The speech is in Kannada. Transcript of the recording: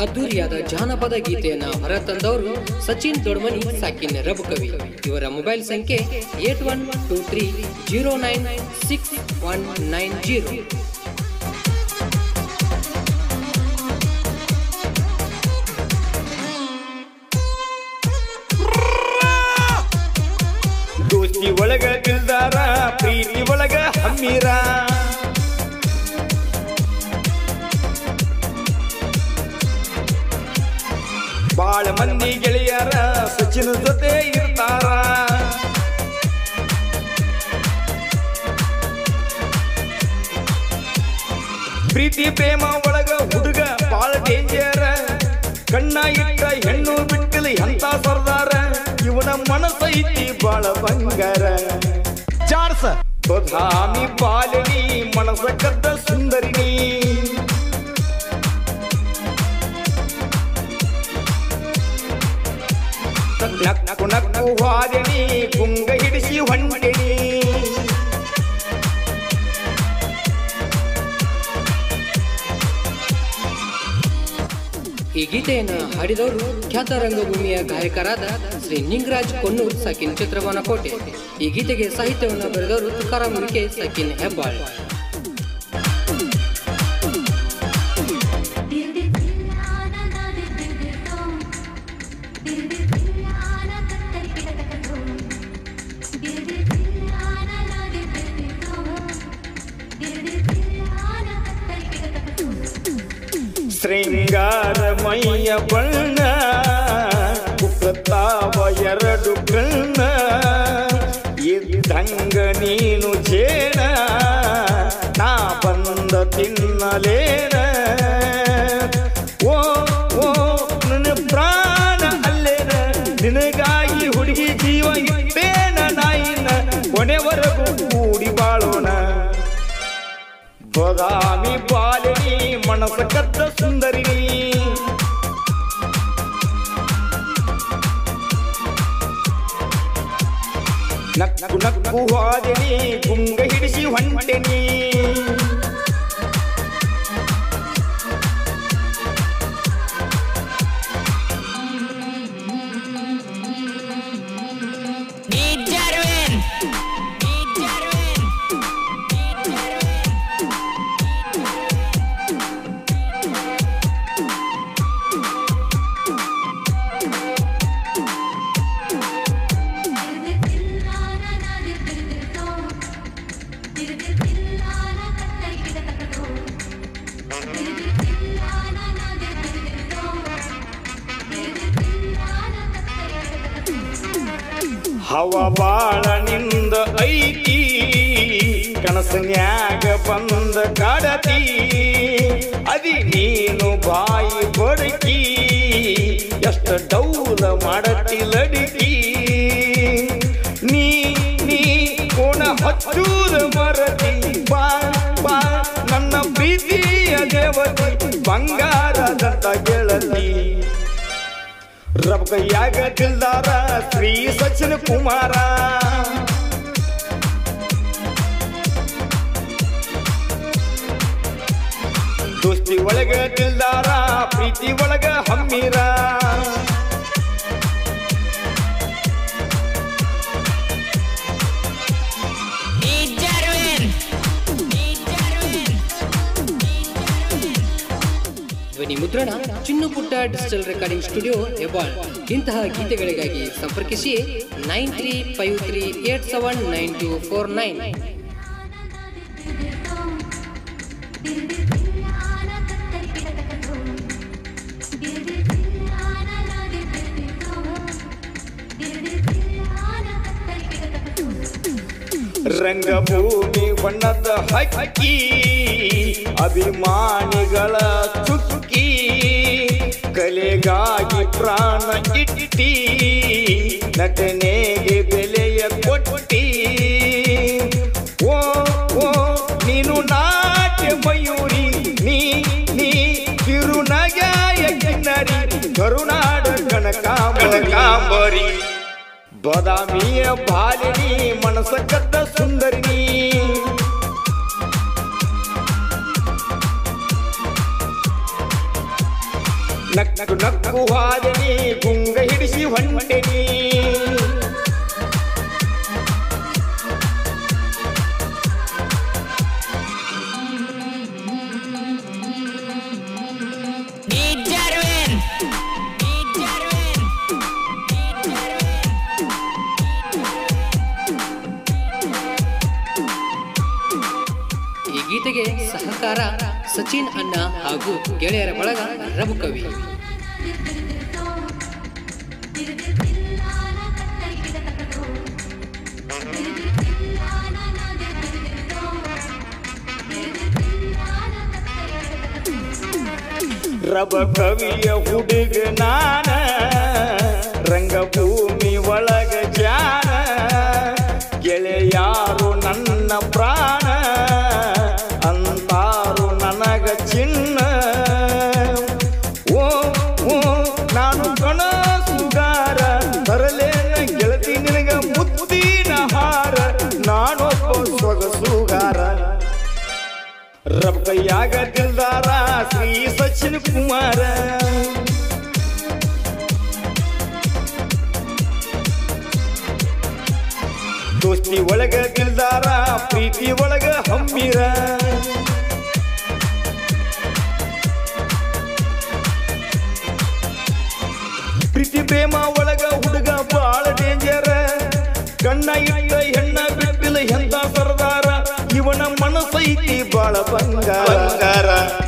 ಅದ್ದೂರಿಯಾದ ಜಾನಪದ ಗೀತೆಯನ್ನ ಹೊರತಂದವರು ಸಚಿನ್ ದೊಡ್ಮನಿ ಸಾಕಿನ್ ರಬ್ ಕವಿ ಇವರ ಮೊಬೈಲ್ ಸಂಖ್ಯೆ eight one two three zero nine six one nine zero ದೋಸ್ತಿ ಒಳಗ ದಿಲ್ದಾರ ಪ್ರೀತಿ ಒಳಗ ಹಮ್ಮೀರ ಬಾಳ ಮಂದಿ ಗೆಳೆಯರ ಸಚಿನ ಜೊತೆ ಇರ್ತಾರ ಪ್ರೀತಿ ಪ್ರೇಮ ಒಳಗ ಹುಡುಗ ಬಾಳ ಡೇಂಜರ್ ಕಣ್ಣ ಇಟ್ಟ ಹೆಣ್ಣು ಬಿಟ್ಟಲಿ ಎಂತ ಸರ್ದಾರ ಇವನ ಮನಸ್ಸೈತಿ ಬಾಳ ಬಂಗಾರ ಚಾರ್ಸ ಬದಾಮಿ ಬಾಲಿನಿ ಮನಸ ಕದ್ದ ಸುಂದರಿನಿ ನಕ್ಕು ನಕ್ಕು ಹಾದಿನಿ ಗುಂಗ ಹಿಡಿಸಿ ಹೊಂಟಿನಿ ಈ ಗೀತೆಯನ್ನು ಹಾಡಿದವರು ಖ್ಯಾತ ರಂಗಭೂಮಿಯ ಗಾಯಕರಾದ ಶ್ರೀ ನಿಂಗರಾಜ್ ಕೊನ್ನೂರ್ ಸಕಿನ್ ಚಿತ್ರವನ ಕೋಟೆ ಈ ಗೀತೆಗೆ ಸಾಹಿತ್ಯವನ್ನು ಬರೆದವರು ತುಕಾರಾಮ್ ವಿಕೆ ಸಕಿನ್ ಹೆಬ್ಬಾಳ್ ಶೃಂಗಾರಮಯ್ಯ ಬಣ್ಣ ಕುಕ್ಕತ್ತಾವ ಎರಡು ಕಣ್ಣ ಇದ್ದಂಗ ನೀನು ಜೇನ ನಾ ಬಂದ ತಿನ್ನಲೇನ ಓ ಓ ನನ್ನ ಪ್ರಾಣ ಅಲ್ಲೇನ ನಿನಗಾಗಿ ಹುಡುಗಿ ಜೀವ ಇಟ್ಟೇನ ನಾಯಿನ ಕೊನೆವರೆಗೂ ಕೂಡಿ ಬಾಳೋಣ ಬದಾಮಿ ಬಾಲಿನಿ ಮನಸ ಕದ್ದ ಸುಂದರಿನಿ ನಕ್ಕು ನಕ್ಕು ಹಾದಿನಿ ಗುಂಗ ಹಿಡಿಸಿ ಹೊಂಟೆನಿ Jarwin! Jarwin! ಹವ ಬಾಳ ನಿಂದ ಐತಿ ಕನಸನ್ಯಾಗ ಬಂದ ಕಾಡತಿ ಅದಿ ನೀನು ಬಾಯಿ ಬಡಕಿ ಎಷ್ಟ ಡೌಲ ಮಾಡತಿ ಲಡಿಕಿ ನೀ ನೀ ಕೋಣ ಹಚ್ಚೂದ ಮರತಿ ಬಾ ಬಾ ನನ್ನ ಪ್ರೀತಿಯ ದೇವತಿ ಬಂಗಾರದಂತ ಗೆಳತಿ ರಬ್ ಕೈಯಾಗ ದಿಲ್ದಾರ ಶ್ರೀ ಸಚಿನ್ ಕುಮಾರ ದೋಸ್ತಿ ಒಳಗ ದಿಲ್ದಾರ ಪ್ರೀತಿ ಒಳಗ ಹಮ್ಮೀರ Jarwin! Jarwin! ಧ್ವನಿ ಮುದ್ರಣ ಚಿನ್ನು ಪುಟ್ಟ ಡಿಜಿಟಲ್ ರೆಕಾರ್ಡಿಂಗ್ ಸ್ಟುಡಿಯೋ ಹೆಬ್ಬಾಳ್ ಇಂತಹ ಗೀತೆಗಳಿಗಾಗಿ ಸಂಪರ್ಕಿಸಿ nine three five three eight seven nine two four nine ರಂಗಭೂಮಿ ಬಣ್ಣದ ಹಕ್ಕಿ ಅಭಿಮಾನಿಗಳ ಚುಕ್ಕಿ ಕಲೆಗಾಗಿ ಪ್ರಾಣ ಇಟ್ಟಿ ನಟನೆಗೆ ಬೆಲೆಯ ಕೊಟ್ಟಿ ಓ ಓ ನೀನು ನಾಟ್ಯ ಮಯೂರಿ ನೀ ನೀ ಕಿರುನಗಾಯ ಕಿನ್ನರಿ ಕರುನಾಡ ಕನಕಾಂಬರಿ ಬದಾಮಿಯ ಬಾಲಿನಿ ಮನಸ ಕದ್ದ ಸುಂದರಿನಿ ನಕ್ಕು ನಕ್ಕು ಹಾದನಿ ಗುಂಗ ಹಿಡಿಸಿ ಹೊಂಟೆನಿ DJ Arvin. DJ Arvin. DJ Arvin. ಈ ಗೀತೆಗೆ ಸಹಕಾರ ಸಚಿನ್ ಅಣ್ಣ ಹಾಗೂ ಗೆಳೆಯರ ಬಳಗ ರಬು ಕವಿ ರಬ ಕವಿಯ ಹುಡುಗ ನಾನ ರಂಗಭೂಮಿ ಒಳಗ ಜಾನ ಗೆಳೆಯಾರು ನನ್ನ ಪ್ರಾಣ ಅಂತಾರು ನನಗ ಚಿನ್ನ ಓ ಓ ನಾನು ಕಣ ಸುಗಾರ ತರಲೇನ ಗೆಳತಿ ನಿನಗ ಮುತ್ತಿನ ಹಾರ ನಾನೊಬ್ಬ ಸೊಗಸುಗಾರ ರಬ್ ಕೈಯಾಗ ದಿಲ್ದಾರ ಶ್ರೀ ಸಚಿನ್ ಕುಮಾರ ದೋಸ್ತಿ ಒಳಗ ದಿಲ್ದಾರ ಪ್ರೀತಿ ಒಳಗ ಹಮ್ಮಿರ ಪ್ರೀತಿ ಪ್ರೇಮ ಒಳಗ ಹುಡುಗ ಬಾಳ ಡೇಂಜರ ಕಣ್ಣ ಇಟ್ಟ ಹೆಣ್ಣ ಬಿಟ್ಟಿಲ್ಲ ಎಂತ ಸರ್ದಾರ ಇವನ ಮನಸ್ಸೈತಿ ಬಾಳ ಬಂಗಾರ